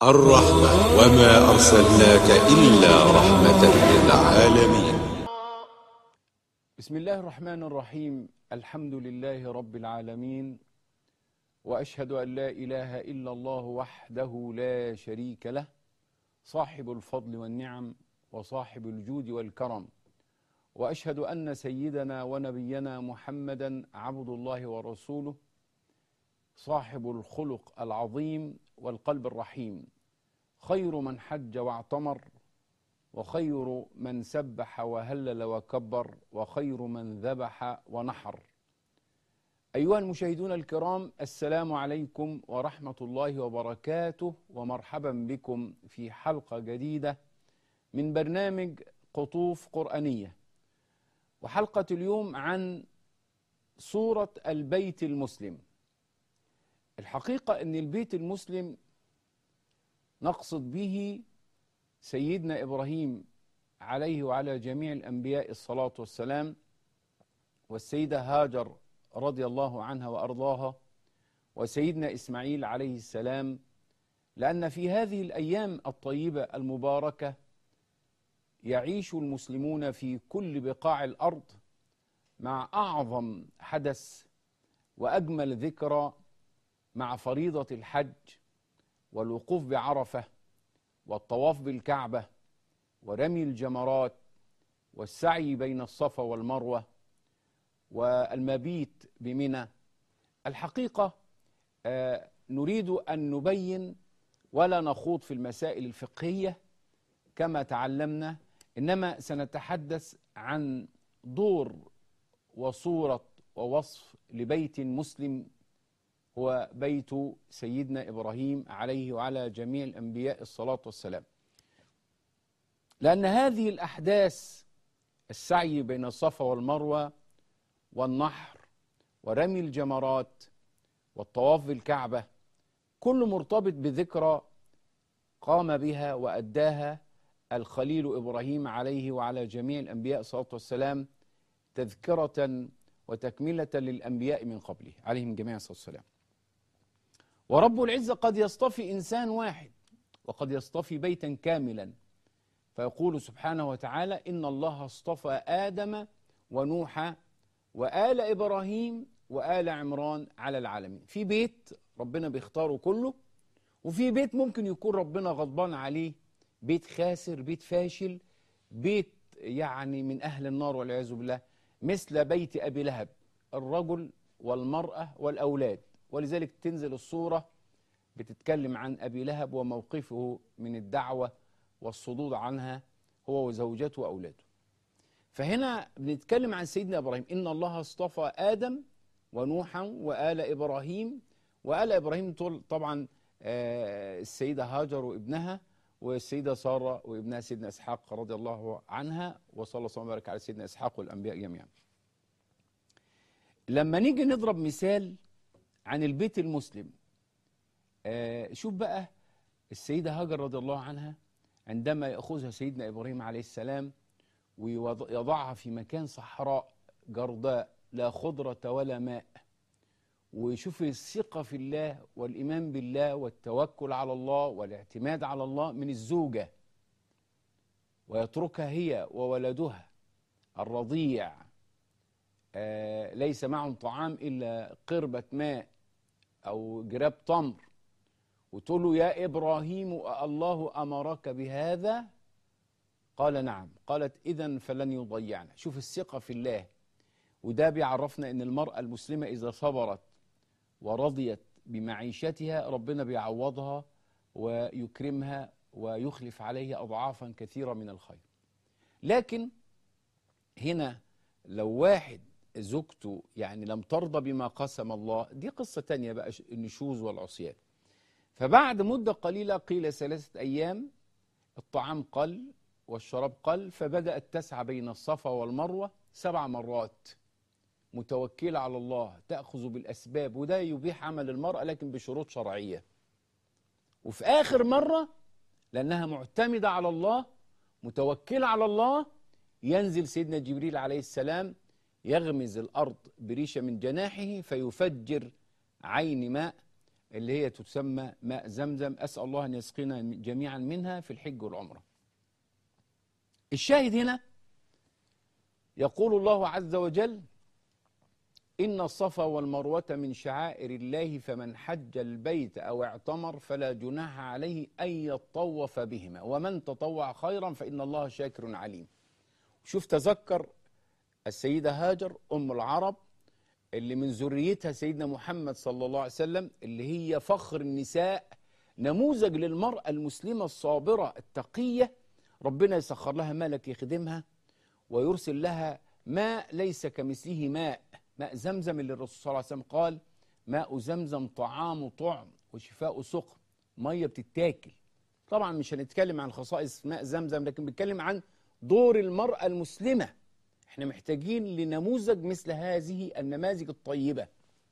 الرحمة وما أرسلناك إلا رحمة للعالمين بسم الله الرحمن الرحيم الحمد لله رب العالمين واشهد ان لا اله الا الله وحده لا شريك له صاحب الفضل والنعم وصاحب الجود والكرم واشهد ان سيدنا ونبينا محمدا عبد الله ورسوله صاحب الخلق العظيم والقلب الرحيم خير من حج واعتمر وخير من سبح وهلل وكبر وخير من ذبح ونحر أيها المشاهدون الكرام السلام عليكم ورحمة الله وبركاته ومرحبا بكم في حلقة جديدة من برنامج قطوف قرآنية وحلقة اليوم عن سورة البيت المسلم الحقيقة أن البيت المسلم نقصد به سيدنا إبراهيم عليه وعلى جميع الأنبياء الصلاة والسلام والسيدة هاجر رضي الله عنها وأرضاها وسيدنا إسماعيل عليه السلام لأن في هذه الأيام الطيبة المباركة يعيش المسلمون في كل بقاع الأرض مع أعظم حدث وأجمل ذكرى مع فريضة الحج والوقوف بعرفة والطواف بالكعبة ورمي الجمرات والسعي بين الصفا والمروة والمبيت بمنى الحقيقة آه نريد أن نبين ولا نخوض في المسائل الفقهية كما تعلمنا إنما سنتحدث عن دور وصورة ووصف لبيت مسلم هو بيت سيدنا إبراهيم عليه وعلى جميع الأنبياء الصلاة والسلام لأن هذه الأحداث السعي بين الصفا والمروة والنحر ورمي الجمرات والطواف بالكعبة كل مرتبط بذكرى قام بها وأداها الخليل إبراهيم عليه وعلى جميع الأنبياء الصلاة والسلام تذكرة وتكملة للأنبياء من قبله عليهم جميع الصلاة والسلام ورب العزة قد يصطفي إنسان واحد وقد يصطفي بيتا كاملا فيقول سبحانه وتعالى إن الله اصطفى آدم ونوح وآل إبراهيم وآل عمران على العالمين في بيت ربنا بيختاره كله وفي بيت ممكن يكون ربنا غضبان عليه بيت خاسر بيت فاشل بيت يعني من أهل النار والعياذ بالله مثل بيت أبي لهب الرجل والمرأة والأولاد ولذلك تنزل الصورة بتتكلم عن أبي لهب وموقفه من الدعوة والصدود عنها هو وزوجته وأولاده فهنا بنتكلم عن سيدنا إبراهيم إن الله اصطفى آدم ونوحا وآل إبراهيم وآل إبراهيم طبعا السيدة هاجر وابنها والسيدة سارة وابنها سيدنا إسحاق رضي الله عنها وصلى الله وسلم وبارك على سيدنا إسحاق والأنبياء جميعا لما نيجي نضرب مثال عن البيت المسلم آه شوف بقى السيدة هاجر رضي الله عنها عندما يأخذها سيدنا إبراهيم عليه السلام ويضعها في مكان صحراء جرداء لا خضرة ولا ماء ويشوف الثقة في الله والإيمان بالله والتوكل على الله والاعتماد على الله من الزوجة ويتركها هي وولدها الرضيع آه ليس معهم طعام إلا قربة ماء أو جراب تمر وتقول له يا إبراهيم الله أمرك بهذا قال نعم قالت إذا فلن يضيعنا شوف الثقة في الله وده بيعرفنا أن المرأة المسلمة إذا صبرت ورضيت بمعيشتها ربنا بيعوضها ويكرمها ويخلف عليها أضعافا كثيرة من الخير لكن هنا لو واحد زوجته يعني لم ترضى بما قسم الله دي قصة تانية بقى النشوز والعصيان فبعد مدة قليلة قيل ثلاثة أيام الطعام قل والشراب قل فبدأت تسعى بين الصفا والمروة سبع مرات متوكلة على الله تأخذ بالأسباب وده يبيح عمل المرأة لكن بشروط شرعية وفي آخر مرة لأنها معتمدة على الله متوكلة على الله ينزل سيدنا جبريل عليه السلام يغمز الأرض بريشة من جناحه فيفجر عين ماء اللي هي تسمى ماء زمزم أسأل الله أن يسقينا جميعا منها في الحج والعمرة الشاهد هنا يقول الله عز وجل إن الصفا والمروة من شعائر الله فمن حج البيت أو اعتمر فلا جناح عليه أن يطوف بهما ومن تطوع خيرا فإن الله شاكر عليم شوف تذكر السيدة هاجر أم العرب اللي من ذريتها سيدنا محمد صلى الله عليه وسلم اللي هي فخر النساء نموذج للمرأة المسلمة الصابرة التقية ربنا يسخر لها ملك يخدمها ويرسل لها ماء ليس كمثله ماء ماء زمزم اللي الرسول صلى الله عليه وسلم قال ماء زمزم طعام طعم وشفاء سقم ميه بتتاكل طبعا مش هنتكلم عن خصائص ماء زمزم لكن بنتكلم عن دور المرأة المسلمة احنا محتاجين لنموذج مثل هذه النماذج الطيبة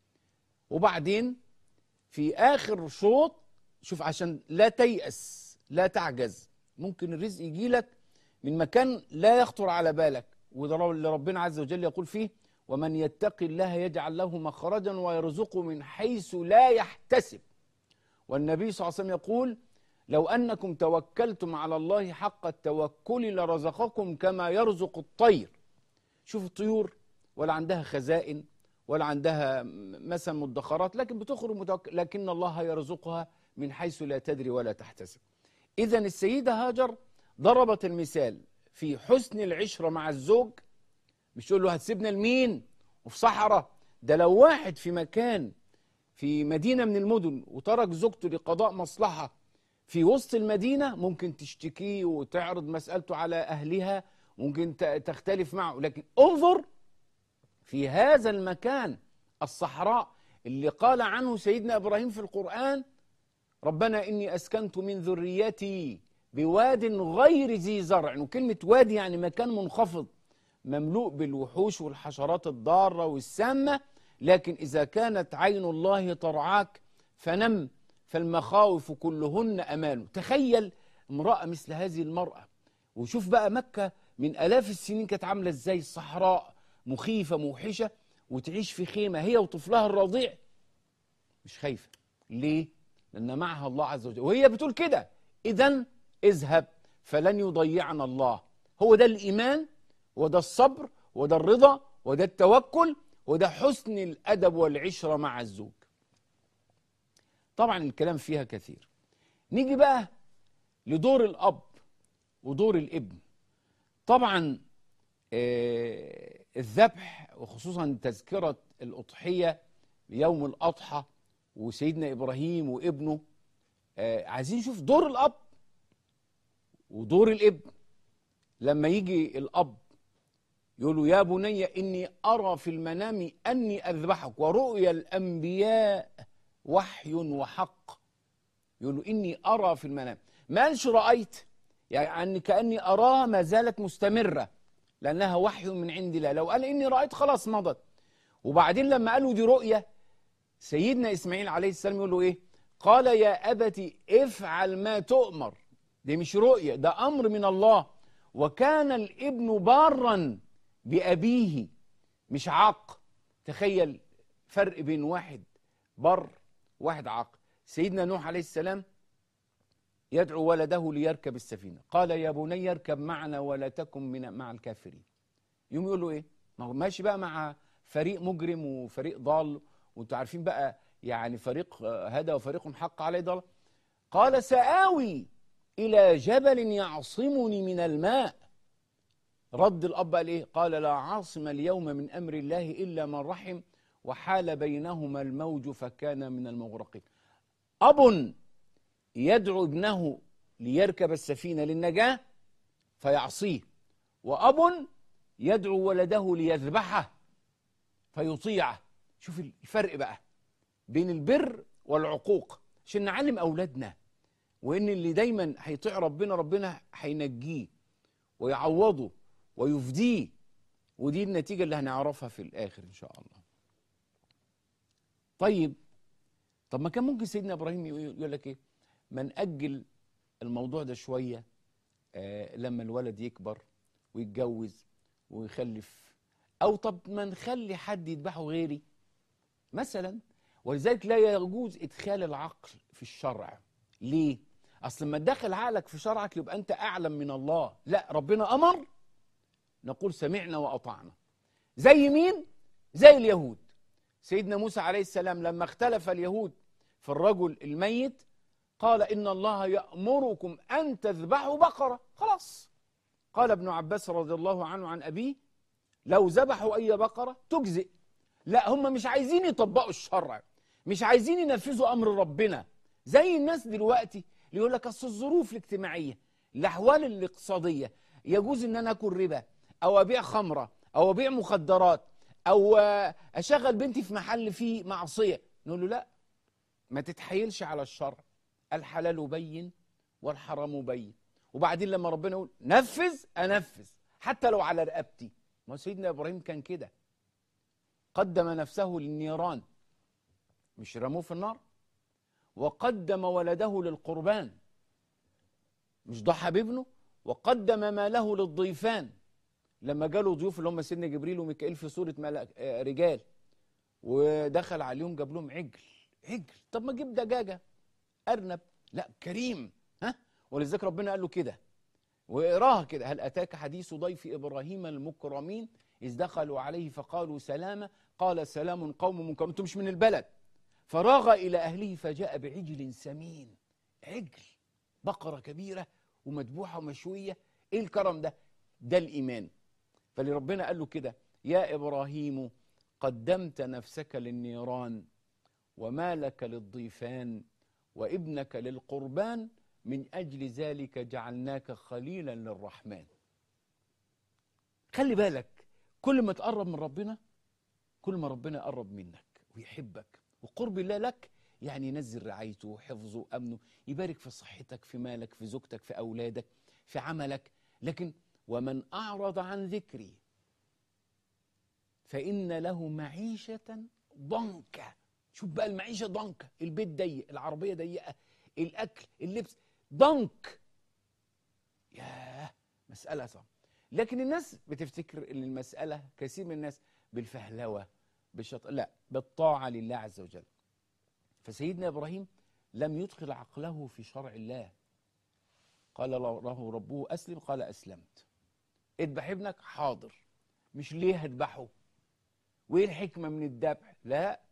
وبعدين في آخر شوط شوف عشان لا تيأس لا تعجز ممكن الرزق يجي لك من مكان لا يخطر على بالك وده اللي ربنا عز وجل يقول فيه ومن يتق الله يجعل له مخرجا ويرزقه من حيث لا يحتسب والنبي صلى الله عليه وسلم يقول لو أنكم توكلتم على الله حق التوكل لرزقكم كما يرزق الطير شوف الطيور ولا عندها خزائن ولا عندها مثلا مدخرات لكن بتخرج متوكل لكن الله يرزقها من حيث لا تدري ولا تحتسب إذا السيدة هاجر ضربت المثال في حسن العشرة مع الزوج مش تقول له هتسيبنا لمين وفي صحراء ده لو واحد في مكان في مدينة من المدن وترك زوجته لقضاء مصلحة في وسط المدينة ممكن تشتكيه وتعرض مسألته على أهلها ممكن تختلف معه لكن انظر في هذا المكان الصحراء اللي قال عنه سيدنا إبراهيم في القرآن ربنا إني أسكنت من ذريتي بواد غير ذي زرع وكلمة وادي يعني مكان منخفض مملوء بالوحوش والحشرات الضارة والسامة لكن إذا كانت عين الله ترعاك فنم فالمخاوف كلهن أمان تخيل امرأة مثل هذه المرأة وشوف بقى مكة من ألاف السنين كانت عاملة إزاي الصحراء مخيفة موحشة وتعيش في خيمة هي وطفلها الرضيع مش خايفة ليه؟ لأن معها الله عز وجل وهي بتقول كده إذا اذهب فلن يضيعنا الله هو ده الإيمان وده الصبر وده الرضا وده التوكل وده حسن الأدب والعشرة مع الزوج طبعا الكلام فيها كثير نيجي بقى لدور الأب ودور الابن طبعا آه الذبح وخصوصا تذكرة الأضحية يوم الأضحى وسيدنا إبراهيم وابنه آه عايزين نشوف دور الأب ودور الابن لما يجي الأب يقول له يا بني إني أرى في المنام أني أذبحك ورؤيا الأنبياء وحي وحق يقول له إني أرى في المنام ما قالش رأيت يعني كأني أراها ما زالت مستمرة لأنها وحي من عند الله لو قال إني رأيت خلاص مضت وبعدين لما قالوا دي رؤية سيدنا إسماعيل عليه السلام يقول له إيه قال يا أبت افعل ما تؤمر دي مش رؤية ده أمر من الله وكان الابن بارا بأبيه مش عاق تخيل فرق بين واحد بر واحد عاق سيدنا نوح عليه السلام يدعو ولده ليركب السفينة قال يا بني اركب معنا ولا تكن من مع الكافرين يوم يقول له ايه ما هو ماشي بقى مع فريق مجرم وفريق ضال وانتوا عارفين بقى يعني فريق هدى وفريق حق عليه ضل قال سآوي إلى جبل يعصمني من الماء رد الأب قال إيه قال لا عاصم اليوم من أمر الله إلا من رحم وحال بينهما الموج فكان من المغرقين أب يدعو ابنه ليركب السفينة للنجاة فيعصيه وأب يدعو ولده ليذبحه فيطيعه شوف الفرق بقى بين البر والعقوق عشان نعلم أولادنا وإن اللي دايما هيطيع ربنا ربنا هينجيه ويعوضه ويفديه ودي النتيجة اللي هنعرفها في الآخر إن شاء الله طيب طب ما كان ممكن سيدنا إبراهيم يقول لك إيه ما نأجل الموضوع ده شوية آه لما الولد يكبر ويتجوز ويخلف أو طب ما نخلي حد يذبحه غيري مثلا ولذلك لا يجوز ادخال العقل في الشرع ليه اصل لما تدخل عقلك في شرعك يبقى انت اعلم من الله لا ربنا امر نقول سمعنا واطعنا زي مين زي اليهود سيدنا موسى عليه السلام لما اختلف اليهود في الرجل الميت قال ان الله يامركم ان تذبحوا بقره خلاص قال ابن عباس رضي الله عنه عن ابيه لو ذبحوا اي بقره تجزئ لا هم مش عايزين يطبقوا الشرع مش عايزين ينفذوا امر ربنا زي الناس دلوقتي اللي يقول لك اصل الظروف الاجتماعيه الاحوال الاقتصاديه يجوز ان انا اكل ربا او ابيع خمره او ابيع مخدرات او آه، اشغل بنتي في محل فيه معصيه نقول له لا ما تتحايلش على الشرع الحلال بين والحرام بين وبعدين لما ربنا يقول نفذ انفذ حتى لو على رقبتي ما هو سيدنا ابراهيم كان كده قدم نفسه للنيران مش رموه في النار وقدم ولده للقربان مش ضحى بابنه وقدم ماله للضيفان لما جاله ضيوف اللي هم سيدنا جبريل وميكائيل في صورة ملك آه، رجال ودخل عليهم جاب لهم عجل عجل طب ما جيب دجاجة أرنب لا كريم ها ولذلك ربنا قال له كده واقراها كده هل أتاك حديث ضيف إبراهيم المكرمين إذ دخلوا عليه فقالوا سلاما قال سلام قوم منكرون أنتم مش من البلد فراغ إلى أهله فجاء بعجل سمين عجل بقرة كبيرة ومذبوحة ومشوية إيه الكرم ده ده الإيمان فلربنا قال له كده يا إبراهيم قدمت نفسك للنيران ومالك للضيفان وابنك للقربان من أجل ذلك جعلناك خليلا للرحمن خلي بالك كل ما تقرب من ربنا كل ما ربنا يقرب منك ويحبك وقرب الله لك يعني ينزل رعايته وحفظه وامنه يبارك في صحتك في مالك في زوجتك في اولادك في عملك لكن ومن اعرض عن ذكري فان له معيشه ضنكا شوف بقى المعيشه ضنكا البيت ضيق العربيه ضيقه الاكل اللبس ضنك ياه مساله صعبه لكن الناس بتفتكر ان المساله كثير من الناس بالفهلوه بالشط لا بالطاعه لله عز وجل فسيدنا ابراهيم لم يدخل عقله في شرع الله قال له ربه اسلم قال اسلمت اذبح ابنك حاضر مش ليه هذبحه وايه الحكمه من الذبح لا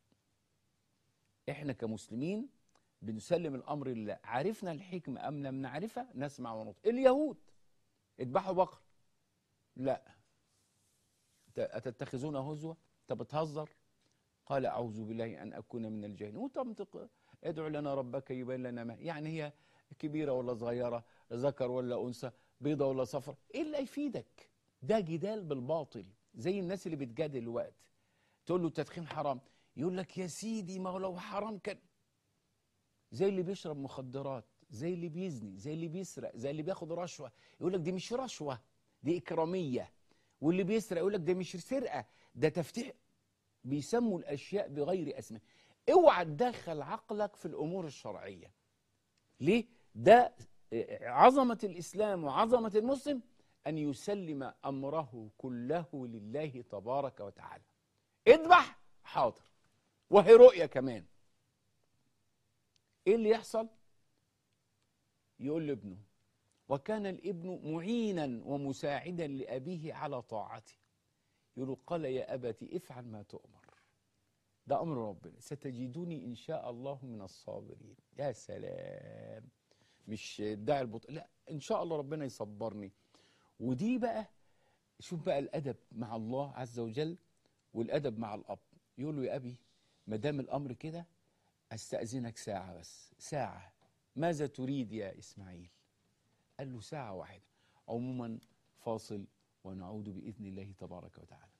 احنا كمسلمين بنسلم الامر لله عرفنا الحكمه ام لم نعرفها نسمع ونطيع اليهود اذبحوا بقر لا ت- اتتخذون هزوا انت بتهزر قال اعوذ بالله ان اكون من الجاهلين وتنطق ادعو لنا ربك يبين لنا ما يعني هي كبيره ولا صغيره ذكر ولا انثى بيضه ولا صفرا ايه اللي يفيدك ده جدال بالباطل زي الناس اللي بتجادل الوقت تقول له التدخين حرام يقول لك يا سيدي ما هو لو حرام كان زي اللي بيشرب مخدرات زي اللي بيزني زي اللي بيسرق زي اللي بياخد رشوه يقول لك دي مش رشوه دي اكراميه واللي بيسرق يقول لك ده مش سرقه ده تفتيح بيسموا الاشياء بغير اسماء اوعى تدخل عقلك في الامور الشرعيه ليه ده عظمه الاسلام وعظمه المسلم ان يسلم امره كله لله تبارك وتعالى اذبح حاضر وهي رؤيه كمان ايه اللي يحصل يقول لابنه وكان الابن معينا ومساعدا لابيه على طاعته يقول قال يا ابت افعل ما تؤمر ده امر ربنا ستجدوني ان شاء الله من الصابرين يا سلام مش داعي البطء لا ان شاء الله ربنا يصبرني ودي بقى شوف بقى الادب مع الله عز وجل والادب مع الاب يقول له يا ابي ما دام الامر كده استاذنك ساعه بس ساعه ماذا تريد يا اسماعيل قال له ساعه واحده عموما فاصل ونعود باذن الله تبارك وتعالى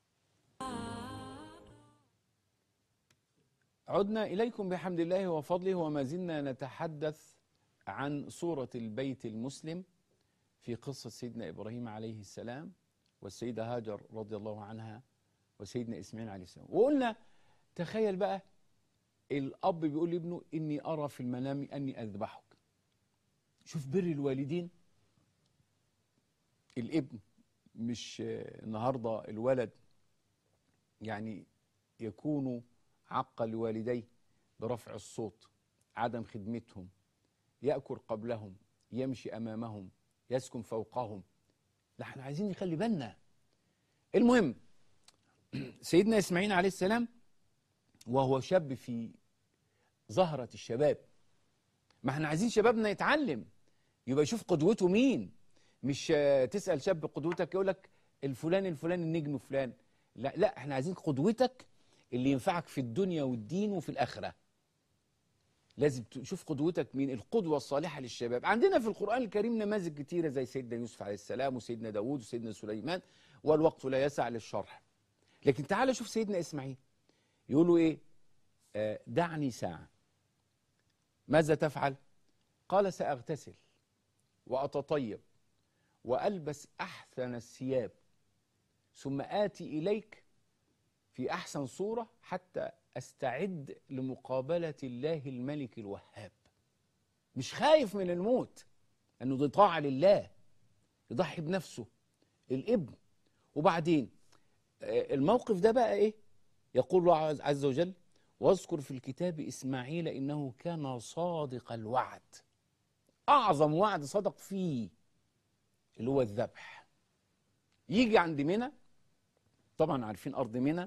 عدنا اليكم بحمد الله وفضله وما زلنا نتحدث عن صوره البيت المسلم في قصه سيدنا ابراهيم عليه السلام والسيده هاجر رضي الله عنها وسيدنا اسماعيل عليه السلام وقلنا تخيل بقى الاب بيقول لابنه اني ارى في المنام اني اذبحك شوف بر الوالدين الابن مش النهارده الولد يعني يكون عق لوالديه برفع الصوت عدم خدمتهم يأكل قبلهم يمشي أمامهم يسكن فوقهم لا احنا عايزين نخلي بالنا المهم سيدنا إسماعيل عليه السلام وهو شاب في زهرة الشباب ما احنا عايزين شبابنا يتعلم يبقى يشوف قدوته مين مش آه، تسأل شاب قدوتك يقول لك الفلان الفلان النجم فلان لا لا احنا عايزين قدوتك اللي ينفعك في الدنيا والدين وفي الآخرة لازم تشوف قدوتك مين القدوة الصالحة للشباب عندنا في القرآن الكريم نماذج كتيرة زي سيدنا يوسف عليه السلام وسيدنا داود وسيدنا سليمان والوقت لا يسع للشرح لكن تعال شوف سيدنا إسماعيل يقولوا إيه آه دعني ساعة ماذا تفعل قال سأغتسل وأتطيب وألبس أحسن الثياب ثم آتي إليك في أحسن صورة حتى أستعد لمقابلة الله الملك الوهاب مش خايف من الموت أنه دي طاعة لله يضحي بنفسه الابن وبعدين آه، الموقف ده بقى إيه يقول الله عز- عز وجل واذكر في الكتاب إسماعيل إنه كان صادق الوعد أعظم وعد صدق فيه اللي هو الذبح يجي عند منى طبعا عارفين أرض منى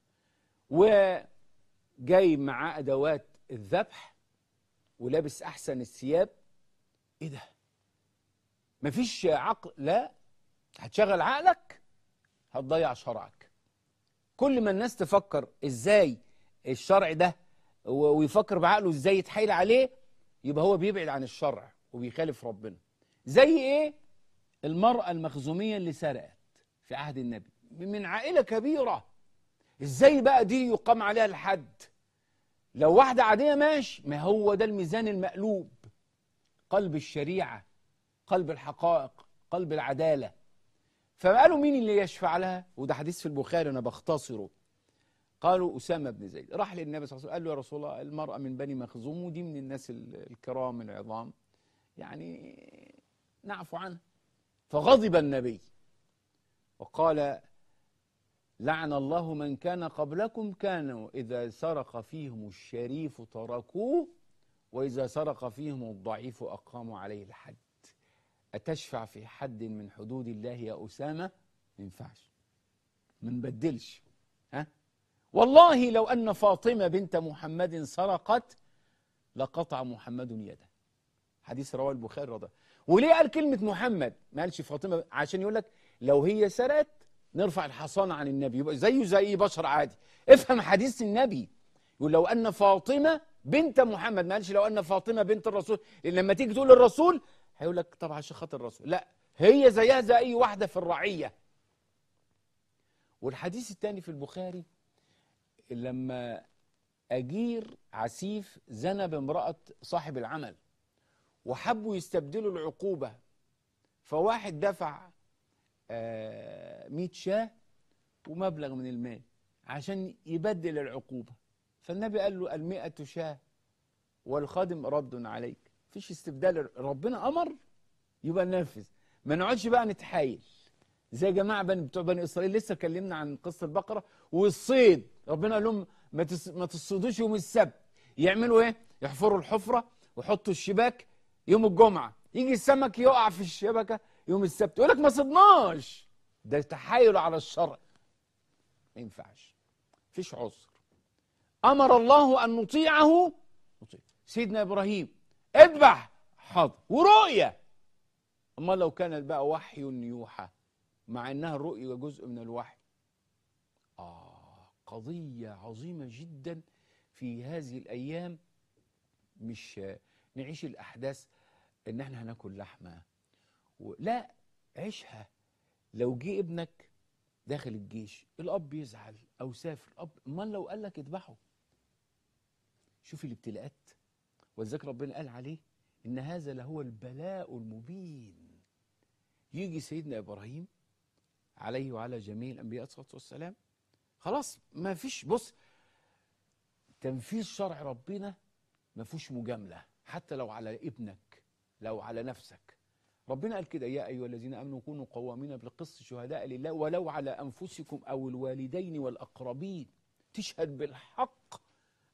وجاي معاه أدوات الذبح ولابس أحسن الثياب إيه ده؟ مفيش عقل لا هتشغل عقلك هتضيع شرعك كل ما الناس تفكر ازاي الشرع ده و- ويفكر بعقله ازاي يتحايل عليه يبقى هو بيبعد عن الشرع وبيخالف ربنا زي ايه المرأة المخزومية اللي سرقت في عهد النبي من عائلة كبيرة ازاي بقى دي يقام عليها الحد لو واحدة عادية ماشي ما هو ده الميزان المقلوب قلب الشريعة قلب الحقائق قلب العدالة فقالوا مين اللي يشفع لها وده حديث في البخاري أنا بختصره قالوا أسامة بن زيد راح للنبي صلى الله عليه وسلم قال له يا رسول الله المرأة من بني مخزوم ودي من الناس ال- الكرام العظام يعني نعفو عنها فغضب النبي وقال لعن الله من كان قبلكم كانوا إذا سرق فيهم الشريف تركوه وإذا سرق فيهم الضعيف أقاموا عليه الحد أتشفع في حد من حدود الله يا أسامة ما ينفعش ما نبدلش ها والله لو أن فاطمة بنت محمد سرقت لقطع محمد يده حديث رواه البخاري رضا وليه قال كلمة محمد ما قالش فاطمة عشان يقول لك لو هي سرقت نرفع الحصانة عن النبي يبقى زيه زي بشر عادي افهم حديث النبي يقول لو أن فاطمة بنت محمد ما قالش لو أن فاطمة بنت الرسول لأن لما تيجي تقول للرسول هيقول لك طبعا عشان خاطر الرسول لا هي زيها زي أي واحدة في الرعية والحديث الثاني في البخاري لما أجير عسيف زنى بامرأة صاحب العمل وحبوا يستبدلوا العقوبة فواحد دفع آه، 100 شاه ومبلغ من المال عشان يبدل العقوبة فالنبي قال له المئة شاه والخادم رد عليك فيش استبدال ربنا أمر يبقى ننفذ ما نقعدش بقى نتحايل زي جماعة بني بتوع بني إسرائيل لسه اتكلمنا عن قصة البقرة والصيد ربنا قال لهم ما تس- ما تصيدوش يوم السبت يعملوا ايه؟ يحفروا الحفرة ويحطوا الشباك يوم الجمعة يجي السمك يقع في الشبكة يوم السبت يقول لك ما صدناش ده تحايل على الشرع ما ينفعش فيش عذر أمر الله أن نطيعه نطيع سيدنا إبراهيم اذبح حاضر ورؤية أما لو كانت بقى وحي يوحى مع أنها الرؤية جزء من الوحي آه قضية عظيمة جدا في هذه الأيام مش آه، نعيش الأحداث إن احنا هناكل لحمة و... لا عيشها لو جه ابنك داخل الجيش الأب يزعل أو سافر الأب أمال لو قال لك اذبحه شوف الابتلاءات ولذلك ربنا قال عليه إن هذا لهو البلاء المبين يجي سيدنا إبراهيم عليه وعلى جميع الأنبياء الصلاة والسلام خلاص ما فيش بص تنفيذ شرع ربنا ما فيهوش مجاملة حتى لو على ابنك لو على نفسك ربنا قال كده يا أيها الذين آمنوا كونوا قوامين بالقسط شهداء لله ولو على أنفسكم أو الوالدين والأقربين تشهد بالحق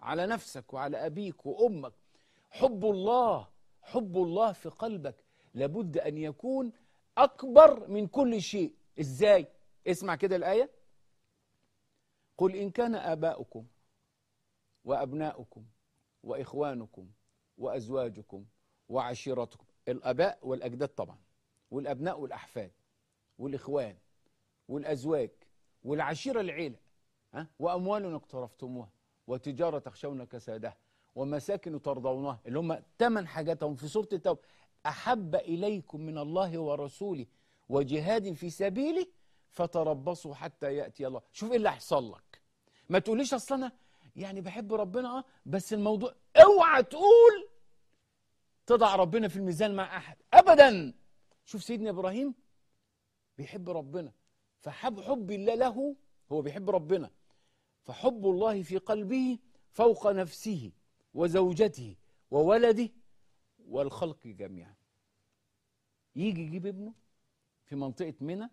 على نفسك وعلى أبيك وأمك حب الله حب الله في قلبك لابد أن يكون أكبر من كل شيء إزاي؟ اسمع كده الآية قل إن كان آباؤكم وأبناؤكم وإخوانكم وأزواجكم وعشيرتكم الآباء والأجداد طبعا والأبناء والأحفاد والإخوان والأزواج والعشيرة العيلة ها؟ وأموال اقترفتموها وتجارة تخشون كسادها ومساكن ترضونها اللي هم ثمان حاجاتهم في سورة التوبة أحب إليكم من الله ورسوله وجهاد في سبيله فتربصوا حتى يأتي الله شوف إيه اللي هيحصل لك ما تقوليش أصل أنا يعني بحب ربنا اه بس الموضوع اوعى تقول تضع ربنا في الميزان مع أحد أبدا شوف سيدنا إبراهيم بيحب ربنا فحب حب الله له هو بيحب ربنا فحب الله في قلبه فوق نفسه وزوجته وولده والخلق جميعا يجي يجيب ابنه في منطقة منى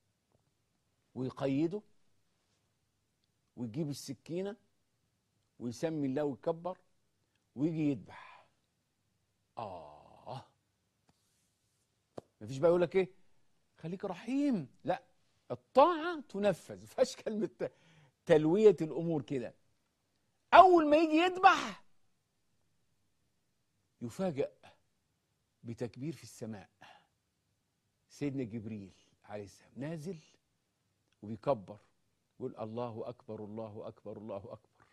ويقيده ويجيب السكينة ويسمي الله ويكبر ويجي يذبح آه مفيش بقى يقول لك إيه خليك رحيم لا الطاعة تنفذ ما فيهاش كلمة تلوية الأمور كده أول ما يجي يذبح يفاجأ بتكبير في السماء سيدنا جبريل عليه السلام نازل وبيكبر يقول الله أكبر الله أكبر الله أكبر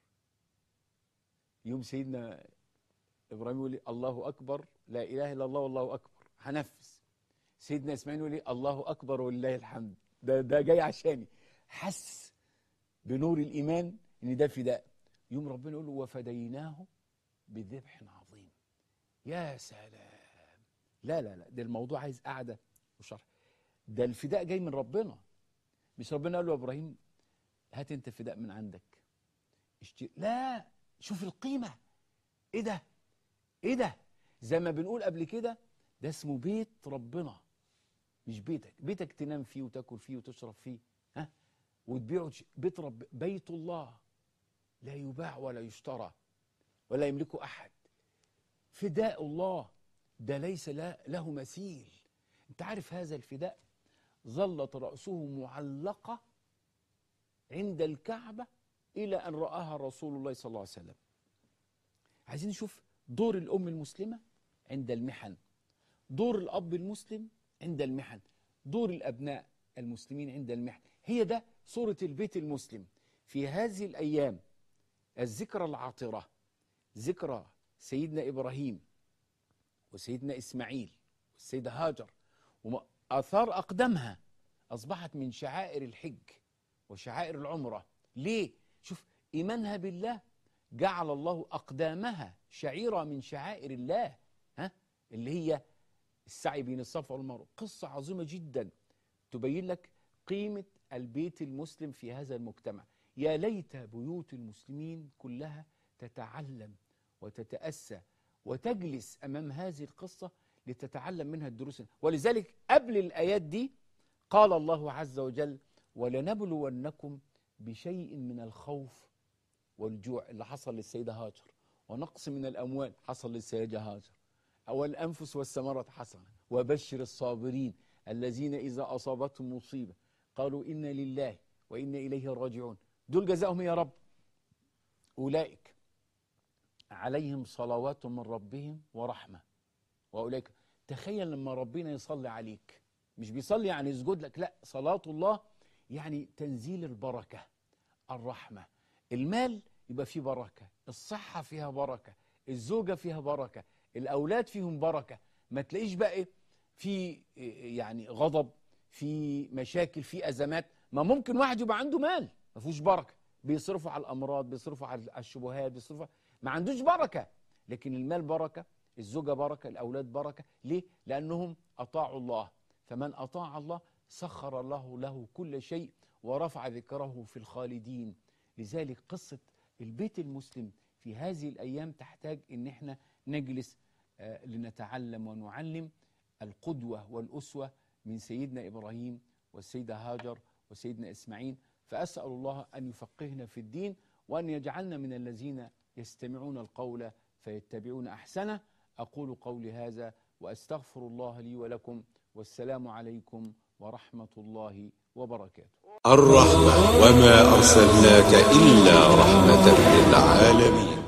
يوم سيدنا إبراهيم يقول لي الله أكبر لا إله إلا الله والله أكبر هنفذ سيدنا إسماعيل يقول لي الله أكبر ولله الحمد ده ده جاي عشاني حس بنور الإيمان إن ده فداء يوم ربنا يقول له وفديناه بذبح عظيم يا سلام لا لا لا ده الموضوع عايز قعدة وشرح ده الفداء جاي من ربنا مش ربنا قال له يا إبراهيم هات أنت فداء من عندك اشتري لا شوف القيمة إيه ده إيه ده زي ما بنقول قبل كده ده اسمه بيت ربنا مش بيتك بيتك تنام فيه وتاكل فيه وتشرب فيه ها وتبيعه تش- بيت رب بيت الله لا يباع ولا يشترى ولا يملكه احد فداء الله ده ليس لا- له مثيل انت عارف هذا الفداء ظلت رأسه معلقة عند الكعبة إلى أن رآها رسول الله صلى الله عليه وسلم عايزين نشوف دور الأم المسلمة عند المحن دور الأب المسلم عند المحن دور الأبناء المسلمين عند المحن هي ده صورة البيت المسلم في هذه الأيام الذكرى العاطرة ذكرى سيدنا إبراهيم وسيدنا إسماعيل والسيدة هاجر وآثار أقدامها أصبحت من شعائر الحج وشعائر العمرة ليه؟ شوف إيمانها بالله جعل الله أقدامها شعيرة من شعائر الله ها؟ اللي هي السعي بين الصفا والمروة قصة عظيمة جدا تبين لك قيمة البيت المسلم في هذا المجتمع يا ليت بيوت المسلمين كلها تتعلم وتتأسى وتجلس أمام هذه القصة لتتعلم منها الدروس ولذلك قبل الآيات دي قال الله عز وجل ولنبلونكم بشيء من الخوف والجوع اللي حصل للسيدة هاجر ونقص من الأموال حصل للسيدة هاجر والأنفس والثمرات حسنة وبشر الصابرين الذين إذا أصابتهم مصيبة قالوا إنا لله وإنا إليه راجعون دول جزاهم يا رب أولئك عليهم صلوات من ربهم ورحمة وأولئك تخيل لما ربنا يصلي عليك مش بيصلي يعني يسجد لك لا صلاة الله يعني تنزيل البركة الرحمة المال يبقى فيه بركة الصحة فيها بركة الزوجة فيها بركة الأولاد فيهم بركة ما تلاقيش بقى إيه في إيه يعني غضب في مشاكل في أزمات ما ممكن واحد يبقى عنده مال ما فيهوش بركة بيصرفوا على الأمراض بيصرفوا على الشبهات بيصرفوا ما عندوش بركة لكن المال بركة الزوجة بركة الأولاد بركة ليه؟ لأنهم أطاعوا الله فمن أطاع الله سخر الله له كل شيء ورفع ذكره في الخالدين لذلك قصة البيت المسلم في هذه الأيام تحتاج أن احنا نجلس آه، لنتعلم ونعلم القدوة والأسوة من سيدنا إبراهيم والسيدة هاجر وسيدنا إسماعيل فأسأل الله أن يفقهنا في الدين وأن يجعلنا من الذين يستمعون القول فيتبعون أحسنه أقول قولي هذا وأستغفر الله لي ولكم والسلام عليكم ورحمة الله وبركاته الرحمة وما أرسلناك إلا رحمة للعالمين